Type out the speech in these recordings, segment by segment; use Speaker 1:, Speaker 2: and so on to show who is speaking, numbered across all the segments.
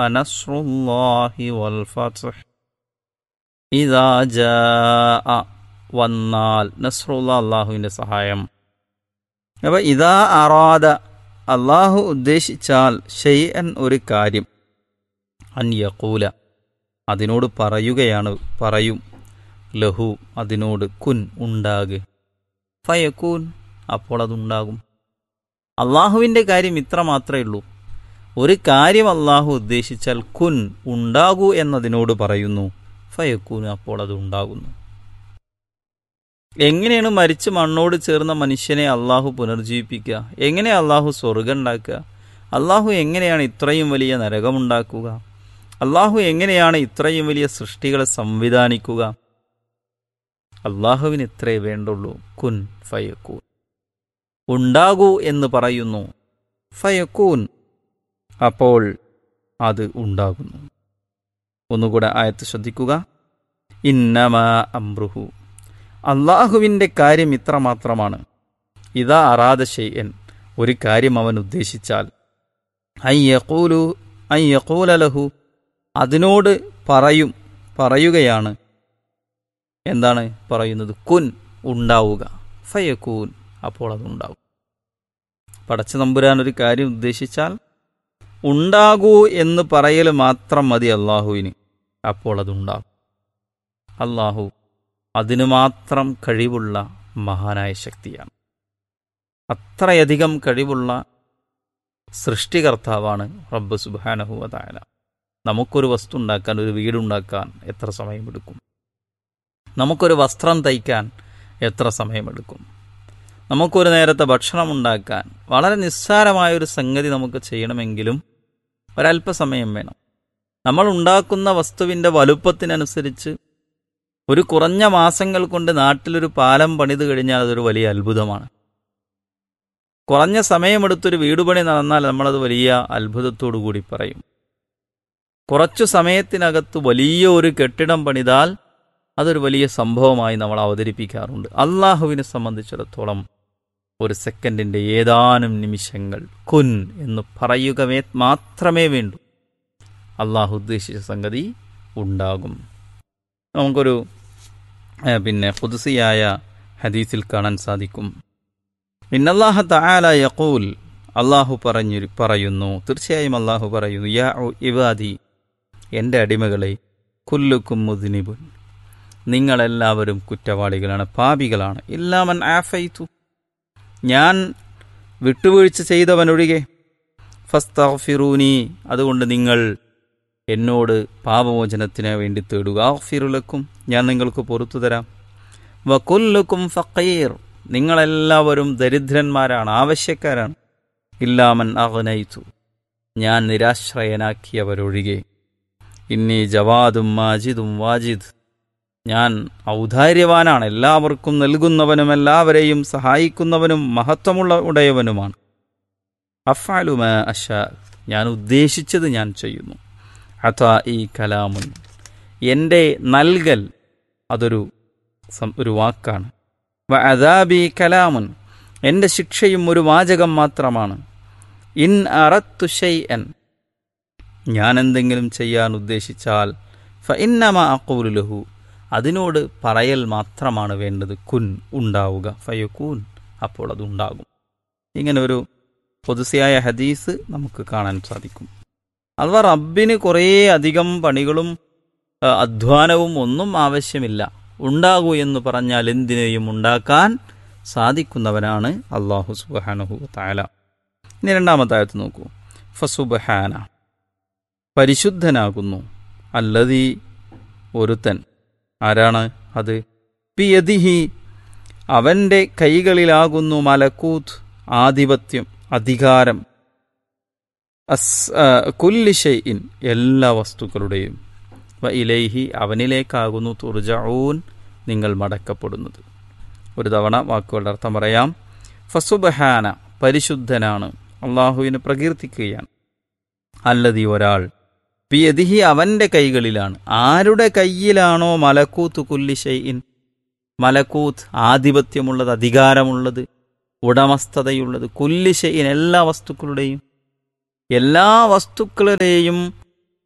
Speaker 1: نصر الله والفتح إذا جاء വന്നാൽ നസ്രുള്ള അള്ളാഹുവിൻ്റെ സഹായം അപ്പോൾ ഇതാ അറാദ അള്ളാഹു ഉദ്ദേശിച്ചാൽ ഷെയ്യൻ ഒരു കാര്യം അൻ യക്കൂല അതിനോട് പറയുകയാണ് പറയും ലഹു അതിനോട് കുൻ ഉണ്ടാകെ ഫയക്കൂൻ അപ്പോൾ അതുണ്ടാകും അള്ളാഹുവിൻ്റെ കാര്യം ഇത്ര മാത്രമേ ഉള്ളൂ ഒരു കാര്യം അള്ളാഹു ഉദ്ദേശിച്ചാൽ കുൻ ഉണ്ടാകൂ എന്നതിനോട് പറയുന്നു ഫയക്കൂൻ അപ്പോൾ അത് ഉണ്ടാകുന്നു എങ്ങനെയാണ് മരിച്ച് മണ്ണോട് ചേർന്ന മനുഷ്യനെ അള്ളാഹു പുനർജീവിപ്പിക്കുക എങ്ങനെ അള്ളാഹു സ്വർഗം ഉണ്ടാക്കുക അള്ളാഹു എങ്ങനെയാണ് ഇത്രയും വലിയ നരകമുണ്ടാക്കുക അള്ളാഹു എങ്ങനെയാണ് ഇത്രയും വലിയ സൃഷ്ടികളെ സംവിധാനിക്കുക അള്ളാഹുവിന് ഇത്രേ വേണ്ടുള്ളൂ കുൻ ഫയക്കൂൻ ഉണ്ടാകൂ എന്ന് പറയുന്നു ഫയക്കൂൻ അപ്പോൾ അത് ഉണ്ടാകുന്നു ഒന്നുകൂടെ ആയത്ത് ശ്രദ്ധിക്കുക ഇന്നമാ അംബ്രുഹു അള്ളാഹുവിൻ്റെ കാര്യം ഇത്ര മാത്രമാണ് ഇതാ അറാദ ഷെയ്യൻ ഒരു കാര്യം അവൻ ഉദ്ദേശിച്ചാൽ അയ്യക്കൂലു അയ്യക്കൂലലഹു അതിനോട് പറയും പറയുകയാണ് എന്താണ് പറയുന്നത് കുൻ ഉണ്ടാവുക ഫയക്കൂൻ അപ്പോൾ അതുണ്ടാവും പടച്ച നമ്പുരാൻ ഒരു കാര്യം ഉദ്ദേശിച്ചാൽ ഉണ്ടാകൂ എന്ന് പറയൽ മാത്രം മതി അള്ളാഹുവിന് അപ്പോൾ അതുണ്ടാകും അള്ളാഹു അതിനു മാത്രം കഴിവുള്ള മഹാനായ ശക്തിയാണ് അത്രയധികം കഴിവുള്ള സൃഷ്ടികർത്താവാണ് റബ്ബ് സുബാനഹുവതായ നമുക്കൊരു വസ്തു ഉണ്ടാക്കാൻ ഒരു വീടുണ്ടാക്കാൻ എത്ര സമയമെടുക്കും നമുക്കൊരു വസ്ത്രം തയ്ക്കാൻ എത്ര സമയമെടുക്കും നമുക്കൊരു നേരത്തെ ഭക്ഷണം ഉണ്ടാക്കാൻ വളരെ നിസ്സാരമായൊരു സംഗതി നമുക്ക് ചെയ്യണമെങ്കിലും ഒരല്പസമയം വേണം നമ്മൾ ഉണ്ടാക്കുന്ന വസ്തുവിൻ്റെ വലുപ്പത്തിനനുസരിച്ച് ഒരു കുറഞ്ഞ മാസങ്ങൾ കൊണ്ട് നാട്ടിലൊരു പാലം പണിത് കഴിഞ്ഞാൽ അതൊരു വലിയ അത്ഭുതമാണ് കുറഞ്ഞ സമയമെടുത്തൊരു വീടുപണി നടന്നാൽ നമ്മളത് വലിയ അത്ഭുതത്തോടു കൂടി പറയും കുറച്ചു സമയത്തിനകത്ത് വലിയ ഒരു കെട്ടിടം പണിതാൽ അതൊരു വലിയ സംഭവമായി നമ്മൾ അവതരിപ്പിക്കാറുണ്ട് അള്ളാഹുവിനെ സംബന്ധിച്ചിടത്തോളം ഒരു സെക്കൻഡിൻ്റെ ഏതാനും നിമിഷങ്ങൾ കുൻ എന്ന് പറയുക മാത്രമേ വേണ്ടൂ അള്ളാഹു ഉദ്ദേശിച്ച സംഗതി ഉണ്ടാകും നമുക്കൊരു പിന്നെ പുതുസിയായ ഹദീസിൽ കാണാൻ സാധിക്കും ഇന്നല്ലാഹ തആല യഖൂൽ അള്ളാഹു പറഞ്ഞു പറയുന്നു തീർച്ചയായും അള്ളാഹു പറയുന്നു യാ ഇവാദി എൻ്റെ അടിമകളെ കുല്ലുക്കും മുദ്നിബുൻ നിങ്ങളെല്ലാവരും കുറ്റവാളികളാണ് പാപികളാണ് ഇല്ലാമൻ ആഫൈത്തു ഞാൻ വിട്ടുവീഴ്ച ചെയ്തവനൊഴികെ ഫസ്തഫിറൂനി അതുകൊണ്ട് നിങ്ങൾ എന്നോട് പാപമോചനത്തിന് വേണ്ടി തേടുക ആഫിറുലക്കും ഞാൻ നിങ്ങൾക്ക് പുറത്തു തരാം വക്കുല്ലുക്കും ഫക്കീർ നിങ്ങളെല്ലാവരും ദരിദ്രന്മാരാണ് ആവശ്യക്കാരാണ് ഇല്ലാമൻ അഗ്നയിത്തു ഞാൻ നിരാശ്രയനാക്കിയവരൊഴികെ ഇന്നി ജവാദും മാജിദും വാജിദ് ഞാൻ ഔദാര്യവാനാണ് എല്ലാവർക്കും നൽകുന്നവനും എല്ലാവരെയും സഹായിക്കുന്നവനും മഹത്വമുള്ള ഉടയവനുമാണ് അഫാലുമ അഷ ഞാൻ ഉദ്ദേശിച്ചത് ഞാൻ ചെയ്യുന്നു അതാ ഈ കലാമുൻ എൻ്റെ നൽകൽ അതൊരു ഒരു വാക്കാണ് വ അദാബി കലാമുൻ എൻ്റെ ശിക്ഷയും ഒരു വാചകം മാത്രമാണ് ഇൻ അറത്തു ഷൈഅൻ ഞാൻ എന്തെങ്കിലും ചെയ്യാൻ ഉദ്ദേശിച്ചാൽ ഫ ഇന്നമ അക്കൂലുലഹു അതിനോട് പറയൽ മാത്രമാണ് വേണ്ടത് കുൻ ഉണ്ടാവുക ഫയക്കൂൻ അപ്പോൾ അതുണ്ടാകും ഇങ്ങനെ ഒരു പൊതുസിയായ ഹദീസ് നമുക്ക് കാണാൻ സാധിക്കും അഥവാ റബ്ബിന് കുറേ അധികം പണികളും അധ്വാനവും ഒന്നും ആവശ്യമില്ല ഉണ്ടാകൂ എന്ന് പറഞ്ഞാൽ എന്തിനേയും ഉണ്ടാക്കാൻ സാധിക്കുന്നവനാണ് അള്ളാഹു സുബാനഹു താല ഇനി രണ്ടാമത്തായത്ത് നോക്കൂ ഫസുബഹാന പരിശുദ്ധനാകുന്നു അല്ലതി ഒരുത്തൻ ആരാണ് അത് പിയതിഹി അവൻ്റെ കൈകളിലാകുന്നു മലക്കൂത്ത് ആധിപത്യം അധികാരം അസ് കുല്ലിഷയിൻ എല്ലാ വസ്തുക്കളുടെയും വ ഇലൈഹി അവനിലേക്കാകുന്നു തുർജഊൻ നിങ്ങൾ മടക്കപ്പെടുന്നത് ഒരു തവണ വാക്കുകളുടെ അർത്ഥം പറയാം ഫസുബഹാന പരിശുദ്ധനാണ് അള്ളാഹുവിനെ പ്രകീർത്തിക്കുകയാണ് അല്ലതി ഒരാൾ പിയതിഹി അവൻ്റെ കൈകളിലാണ് ആരുടെ കയ്യിലാണോ മലക്കൂത്ത് കുല്ലിഷയിൻ മലക്കൂത്ത് ആധിപത്യമുള്ളത് അധികാരമുള്ളത് ഉടമസ്ഥതയുള്ളത് കുല്ലിഷയിൻ എല്ലാ വസ്തുക്കളുടെയും എല്ലാ വസ്തുക്കളുടെയും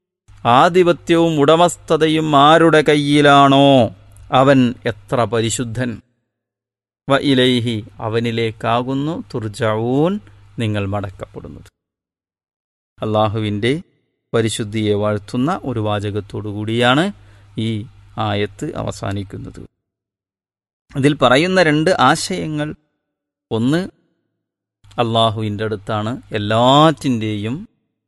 Speaker 1: ആധിപത്യവും ഉടമസ്ഥതയും ആരുടെ കയ്യിലാണോ അവൻ എത്ര പരിശുദ്ധൻ വ ഇലൈഹി അവനിലേക്കാകുന്നു തുർജഊൻ നിങ്ങൾ മടക്കപ്പെടുന്നത് അള്ളാഹുവിൻ്റെ പരിശുദ്ധിയെ വാഴ്ത്തുന്ന ഒരു വാചകത്തോടു കൂടിയാണ് ഈ ആയത്ത് അവസാനിക്കുന്നത് ഇതിൽ പറയുന്ന രണ്ട് ആശയങ്ങൾ ഒന്ന് അള്ളാഹുവിൻ്റെ അടുത്താണ് എല്ലാറ്റിൻ്റെയും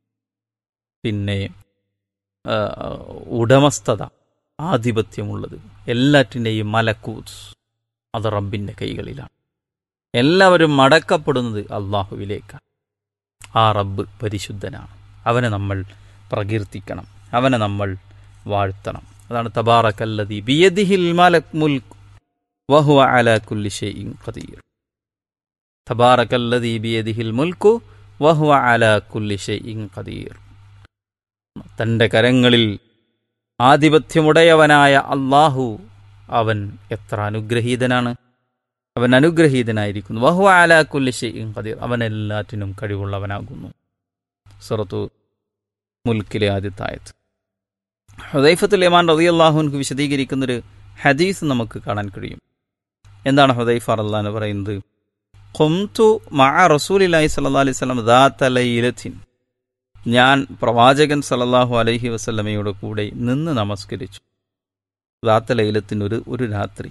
Speaker 1: പിന്നെ ആ, ഉടമസ്ഥത ആധിപത്യമുള്ളത് എല്ലാറ്റിൻ്റെയും മലക്കൂത്ത് അത് റബ്ബിൻ്റെ കൈകളിലാണ് എല്ലാവരും മടക്കപ്പെടുന്നത് അള്ളാഹുവിലേക്കാണ് ആ റബ്ബ് പരിശുദ്ധനാണ് അവനെ നമ്മൾ പ്രകീർത്തിക്കണം അവനെ നമ്മൾ വാഴ്ത്തണം അതാണ് തബാറക്കല്ലതി ബിയദിഹിൽ മലക് മുൽക്ക് വഹുവ അല കുല്ലി ഷൈഇൻ ഖദീർ തബാറക്കല്ലതി ബിയദിഹിൽ മുൽക്കു വഹുവ അല കുല്ലി ഷൈഇൻ ഖദീർ തൻ്റെ കരങ്ങളിൽ ആധിപത്യമുടയവനായ അള്ളാഹു അവൻ എത്ര അനുഗ്രഹീതനാണ് അവൻ അനുഗ്രഹീതനായിരിക്കുന്നു വഹു അലാ കുല്ലി ഷൈഇൻ ഖദീർ അവൻ എല്ലാറ്റിനും കഴിവുള്ളവനാകുന്നു സുറത്തു മുൽക്കിലെ ആദ്യത്തെ ആയത്ത് ഹുദൈഫത്തുൽ യമാൻ റളിയല്ലാഹുവിൻക്ക് വിശദീകരിക്കുന്നൊരു ഹദീസ് നമുക്ക് കാണാൻ കഴിയും എന്താണ് ഹുദൈഫ റളിയല്ലാഹു പറയുന്നത് ഖുംതു മഅ റസൂലില്ലാഹി സ്വല്ലല്ലാഹു അലൈഹി വസല്ലം ദാത ലൈലത്തിൻ ഞാൻ പ്രവാചകൻ സല്ലല്ലാഹു അലൈഹി വസല്ലമയുടെ കൂടെ നിന്ന് നമസ്കരിച്ചു ദാത്ത ലൈലത്തിൻ്റെ ഒരു ഒരു രാത്രി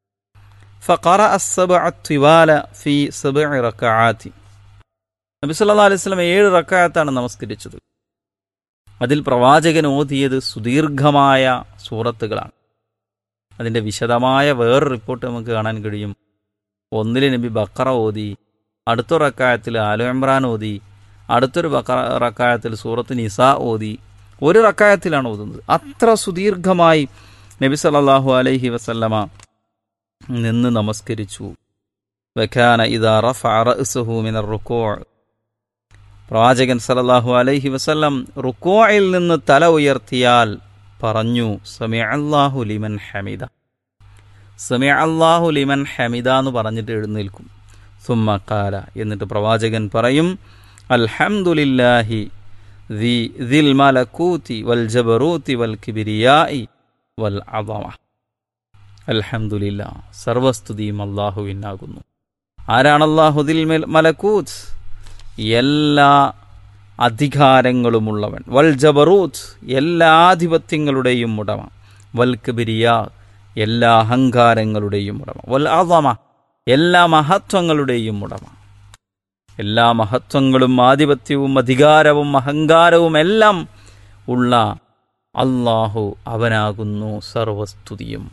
Speaker 1: فقرأ السبع الطوال في سبع ركعات നബി സല്ലല്ലാഹു അലൈഹി വസല്ലം ഏഴ് റക്അത്താണ് നമസ്കരിച്ചത് അതിൽ പ്രവാചകൻ ഓതിയത് സുദീർഘമായ സൂറത്തുകളാണ് അതിൻ്റെ വിശദമായ വേറൊരു റിപ്പോർട്ട് നമുക്ക് കാണാൻ കഴിയും ഒന്നിൽ നബി ബക്കറ ഓതി അടുത്ത റക്കായത്തിൽ ആലു ഇമ്രാൻ ഓതി അടുത്തൊരു ബക്കറ റക്കായത്തിൽ സൂറത്ത് നിസ ഓതി ഒരു റക്കായത്തിലാണ് ഓതുന്നത് അത്ര സുദീർഘമായി നബി സല്ലല്ലാഹു അലൈഹി വസല്ലമ നിന്ന് നമസ്കരിച്ചു വഖാന ഇദാ റഫഅ റഅ്സഹു മിനർ റുക്കൂ' പ്രവാചകൻ സല്ലല്ലാഹു അലൈഹി വസല്ലം റുക്കോയിൽ നിന്ന് തല ഉയർത്തിയാൽ പറഞ്ഞു സമിഅല്ലാഹു ലിമൻ ഹമിദ സമിഅല്ലാഹു ലിമൻ ഹമിദ എന്ന് പറഞ്ഞിട്ട് എഴുന്നേൽക്കും സുമ്മ കാല എന്നിട്ട് പ്രവാചകൻ പറയും അൽഹംദുലില്ലാഹി ദി ദിൽ മലക്കൂതി വൽ ജബറൂതി വൽ കിബിരിയായി വൽ അദമ അൽഹംദുലില്ലാ സർവസ്തുതിയും അള്ളാഹുവിനാകുന്നു ആരാണ് അള്ളാഹു ദിൽ മലക്കൂത്ത് എല്ലാ അധികാരങ്ങളുമുള്ളവൻ വൽ ജബറൂത്ത് എല്ലാ ആധിപത്യങ്ങളുടെയും ഉടമ വൽ കിബിരിയ എല്ലാ അഹങ്കാരങ്ങളുടെയും ഉടമ വൽ അദമ എല്ലാ മഹത്വങ്ങളുടെയും ഉടമ എല്ലാ മഹത്വങ്ങളും ആധിപത്യവും അധികാരവും അഹങ്കാരവും എല്ലാം ഉള്ള അള്ളാഹു അവനാകുന്നു സർവസ്തുതിയും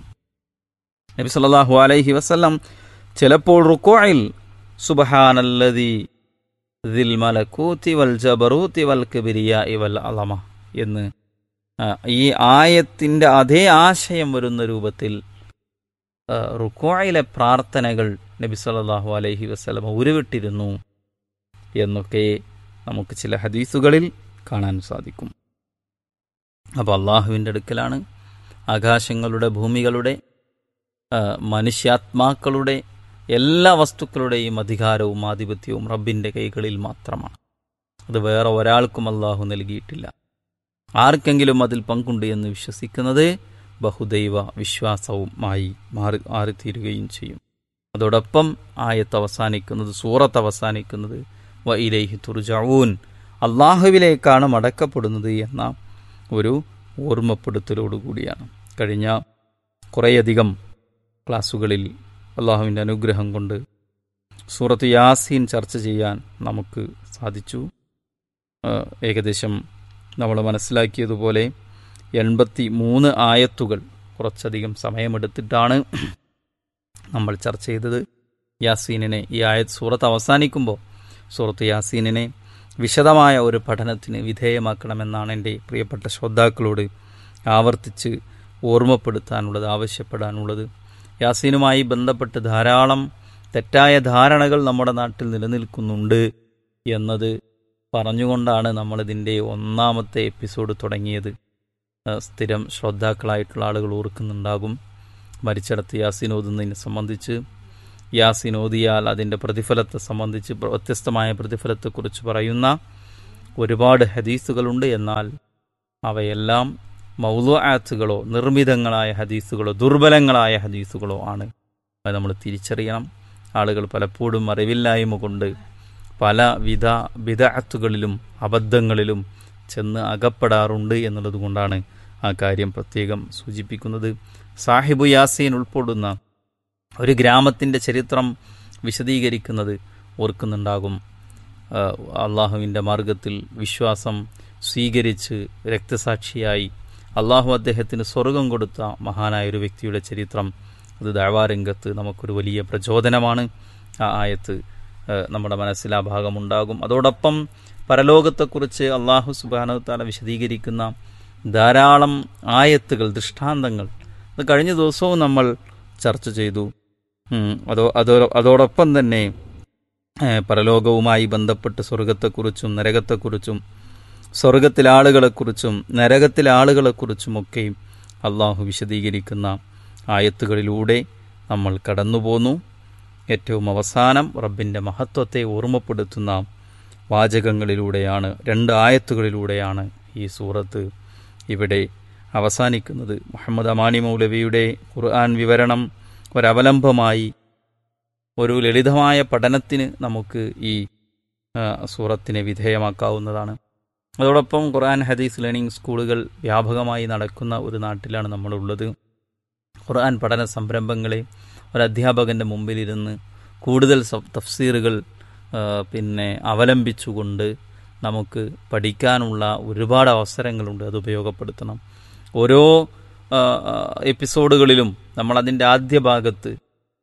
Speaker 1: നബി സല്ലല്ലാഹു അലൈഹി വസല്ലം ചിലപ്പോൾ റുക്കോയിൽ സുബഹാനല്ലതി ദിൽ മലക്കൂത്തി വൽ ജബറൂത്തി വൽ കിബിരിയായി വൽ അലമ എന്ന് ആ, ഈ ആയത്തിൻ്റെ അതേ ആശയം വരുന്ന രൂപത്തിൽ ആ, റുക്കോയിലെ പ്രാർത്ഥനകൾ നബി സല്ലല്ലാഹു അലൈഹി വസല്ലം ഉരുവിട്ടിരുന്നു എന്നൊക്കെ നമുക്ക് ചില ഹദീസുകളിൽ കാണാൻ സാധിക്കും അപ്പോൾ അള്ളാഹുവിൻ്റെ അടുക്കലാണ് ആകാശങ്ങളുടെ ഭൂമികളുടെ ആ, മനുഷ്യാത്മാക്കളുടെ എല്ലാ വസ്തുക്കളുടെയും അധികാരവും ആധിപത്യവും റബ്ബിൻ്റെ കൈകളിൽ മാത്രമാണ് അത് വേറെ ഒരാൾക്കും അള്ളാഹു നൽകിയിട്ടില്ല ആർക്കെങ്കിലും അതിൽ പങ്കുണ്ട് എന്ന് വിശ്വസിക്കുന്നത് ബഹുദൈവ വിശ്വാസവുമായി മാറി മാറിത്തീരുകയും ചെയ്യും അതോടൊപ്പം ആയത്ത് അവസാനിക്കുന്നത് സൂറത്ത് അവസാനിക്കുന്നത് വ ഇലൈഹി തുർജഊൻ അള്ളാഹുവിലേക്കാണ് മടക്കപ്പെടുന്നത് എന്ന ഒരു ഓർമ്മപ്പെടുത്തലോടുകൂടിയാണ് കഴിഞ്ഞ കുറേയധികം ക്ലാസ്സുകളിൽ അള്ളാഹുവിൻ്റെ അനുഗ്രഹം കൊണ്ട് സൂറത്ത് യാസീൻ ചർച്ച ചെയ്യാൻ നമുക്ക് സാധിച്ചു ആ, ഏകദേശം നമ്മൾ മനസ്സിലാക്കിയതുപോലെ എൺപത്തി മൂന്ന് ആയത്തുകൾ കുറച്ചധികം സമയമെടുത്തിട്ടാണ് നമ്മൾ ചർച്ച ചെയ്തത് യാസീനിനെ ഈ ആയത് സൂറത്ത് അവസാനിക്കുമ്പോൾ സൂറത്ത് യാസീനിനെ വിശദമായ ഒരു പഠനത്തിന് വിധേയമാക്കണമെന്നാണ് എൻ്റെ പ്രിയപ്പെട്ട ശ്രോതാക്കളോട് ആവർത്തിച്ച് ഓർമ്മപ്പെടുത്താനുള്ളത് ആവശ്യപ്പെടാനുള്ളത് യാസീനുമായി ബന്ധപ്പെട്ട് ധാരാളം തെറ്റായ ധാരണകൾ നമ്മുടെ നാട്ടിൽ നിലനിൽക്കുന്നുണ്ട് എന്നത് പറഞ്ഞുകൊണ്ടാണ് നമ്മളിതിൻ്റെ ഒന്നാമത്തെ എപ്പിസോഡ് തുടങ്ങിയത് ആ, സ്ഥിരം ശ്രോതാക്കളായിട്ടുള്ള ആളുകൾ ഓർക്കുന്നുണ്ടാകും മരിച്ചിടത്ത് യാസീൻ ഓതുന്നതിനെ സംബന്ധിച്ച് യാസീൻ ഓതിയാൽ അതിൻ്റെ പ്രതിഫലത്തെ സംബന്ധിച്ച് പ്ര- വ്യത്യസ്തമായ പ്രതിഫലത്തെക്കുറിച്ച് പറയുന്ന ഒരുപാട് ഹദീസുകളുണ്ട് എന്നാൽ അവയെല്ലാം മൗലുആത്തുകളോ നിർമ്മിതങ്ങളായ ഹദീസുകളോ ദുർബലങ്ങളായ ഹദീസുകളോ ആണ് അത് നമ്മൾ തിരിച്ചറിയണം ആളുകൾ പലപ്പോഴും അറിവില്ലായ്മ കൊണ്ട് പല വിധ വിദഅത്തുകളിലും അബദ്ധങ്ങളിലും ചെന്ന് അകപ്പെടാറുണ്ട് എന്നുള്ളത് കൊണ്ടാണ് ആ കാര്യം പ്രത്യേകം സൂചിപ്പിക്കുന്നത് സാഹിബു യാസീൻ ഉൾപ്പെടുന്ന ഒരു ഗ്രാമത്തിൻ്റെ ചരിത്രം വിശദീകരിക്കുന്നത് ഓർക്കുന്നുണ്ടാകും അള്ളാഹുവിൻ്റെ മാർഗത്തിൽ വിശ്വാസം സ്വീകരിച്ച് രക്തസാക്ഷിയായി അള്ളാഹു അദ്ദേഹത്തിന് സ്വർഗം കൊടുത്ത മഹാനായ ഒരു വ്യക്തിയുടെ ചരിത്രം അത് ദാവാരംഗത്ത് നമുക്കൊരു വലിയ പ്രചോദനമാണ് ആ ആയത്ത് നമ്മുടെ മനസ്സിൽ ആ ഭാഗമുണ്ടാകും അതോടൊപ്പം പരലോകത്തെക്കുറിച്ച് അള്ളാഹു സുബാനത്താല വിശദീകരിക്കുന്ന ധാരാളം ആയത്തുകൾ ദൃഷ്ടാന്തങ്ങൾ അത് കഴിഞ്ഞ ദിവസവും നമ്മൾ ചർച്ച ചെയ്തു അതോ അതോ അതോടൊപ്പം തന്നെ പരലോകവുമായി ബന്ധപ്പെട്ട് സ്വർഗത്തെക്കുറിച്ചും നരകത്തെക്കുറിച്ചും സ്വർഗത്തിലെ ആളുകളെക്കുറിച്ചും നരകത്തിലെ ആളുകളെക്കുറിച്ചുമൊക്കെ അള്ളാഹു വിശദീകരിക്കുന്ന ആയത്തുകളിലൂടെ നമ്മൾ കടന്നുപോന്നു ഏറ്റവും അവസാനം റബ്ബിൻ്റെ മഹത്വത്തെ ഓർമ്മപ്പെടുത്തുന്ന വാചകങ്ങളിലൂടെയാണ് രണ്ട് ആയത്തുകളിലൂടെയാണ് ഈ സൂറത്ത് ഇവിടെ അവസാനിക്കുന്നത് മുഹമ്മദ് അമാനി മൗലവിയുടെ ഖുർആൻ വിവരണം ഒരവലംബമായി ഒരു ലളിതമായ പഠനത്തിന് നമുക്ക് ഈ സൂറത്തിനെ വിധേയമാക്കാവുന്നതാണ് അതോടൊപ്പം ഖുർആൻ ഹദീസ് ലേണിംഗ് സ്കൂളുകൾ വ്യാപകമായി നടക്കുന്ന ഒരു നാട്ടിലാണ് നമ്മളുള്ളത് ഖുർആൻ പഠന സംരംഭങ്ങളെ ഒരു അധ്യാപകൻ്റെ മുമ്പിലിരുന്ന് കൂടുതൽ തഫ്സീറുകൾ പിന്നെ അവലംബിച്ചുകൊണ്ട് നമുക്ക് പഠിക്കാനുള്ള ഒരുപാട് അവസരങ്ങളുണ്ട് അത് ഉപയോഗപ്പെടുത്തണം ഓരോ എപ്പിസോഡുകളിലും നമ്മൾ അതിൻ്റെ ആദ്യ ഭാഗത്ത്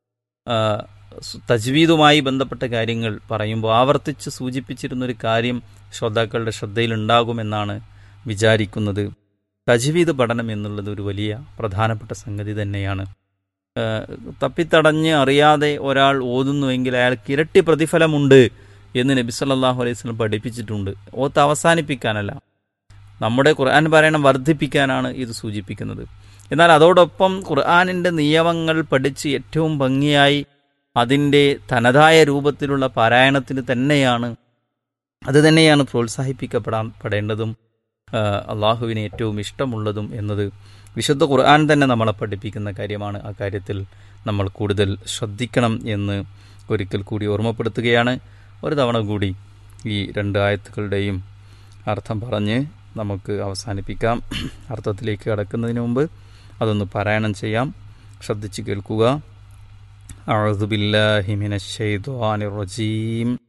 Speaker 1: തജ്വീദുമായി ബന്ധപ്പെട്ട കാര്യങ്ങൾ പറയുമ്പോൾ ആവർത്തിച്ച് സൂചിപ്പിച്ചിരുന്നൊരു കാര്യം ശ്രോതാക്കളുടെ ശ്രദ്ധയിലുണ്ടാകുമെന്നാണ് വിചാരിക്കുന്നത് തജ്വീദ് പഠനം എന്നുള്ളത് ഒരു വലിയ പ്രധാനപ്പെട്ട സംഗതി തന്നെയാണ് തപ്പിത്തടഞ്ഞ് അറിയാതെ ഒരാൾ ഓതുന്നുവെങ്കിൽ അയാൾക്ക് ഇരട്ടി പ്രതിഫലമുണ്ട് എന്ന് നബി സല്ലാഹു അലൈഹി സ്വലം പഠിപ്പിച്ചിട്ടുണ്ട് ഓത്ത് അവസാനിപ്പിക്കാനല്ല നമ്മുടെ ഖുർആൻ പാരായണം വർദ്ധിപ്പിക്കാനാണ് ഇത് സൂചിപ്പിക്കുന്നത് എന്നാൽ അതോടൊപ്പം ഖുർആാനിൻ്റെ നിയമങ്ങൾ പഠിച്ച് ഏറ്റവും ഭംഗിയായി അതിൻ്റെ തനതായ രൂപത്തിലുള്ള പാരായണത്തിന് തന്നെയാണ് അത് തന്നെയാണ് പ്രോത്സാഹിപ്പിക്കപ്പെടാൻ പെടേണ്ടതും അള്ളാഹുവിന് ഏറ്റവും ഇഷ്ടമുള്ളതും എന്നത് വിശുദ്ധ ഖുർആൻ തന്നെ നമ്മളെ പഠിപ്പിക്കുന്ന കാര്യമാണ് ആ കാര്യത്തിൽ നമ്മൾ കൂടുതൽ ശ്രദ്ധിക്കണം എന്ന് ഒരിക്കൽ കൂടി ഓർമ്മപ്പെടുത്തുകയാണ് ഒരു തവണ കൂടി ഈ രണ്ട് ആയത്തുകളുടെയും അർത്ഥം പറഞ്ഞ് നമുക്ക് അവസാനിപ്പിക്കാം അർത്ഥത്തിലേക്ക് കടക്കുന്നതിന് മുമ്പ് അതൊന്ന് പാരായണം ചെയ്യാം ശ്രദ്ധിച്ച് കേൾക്കുക أعوذ بالله من الشيطان الرجيم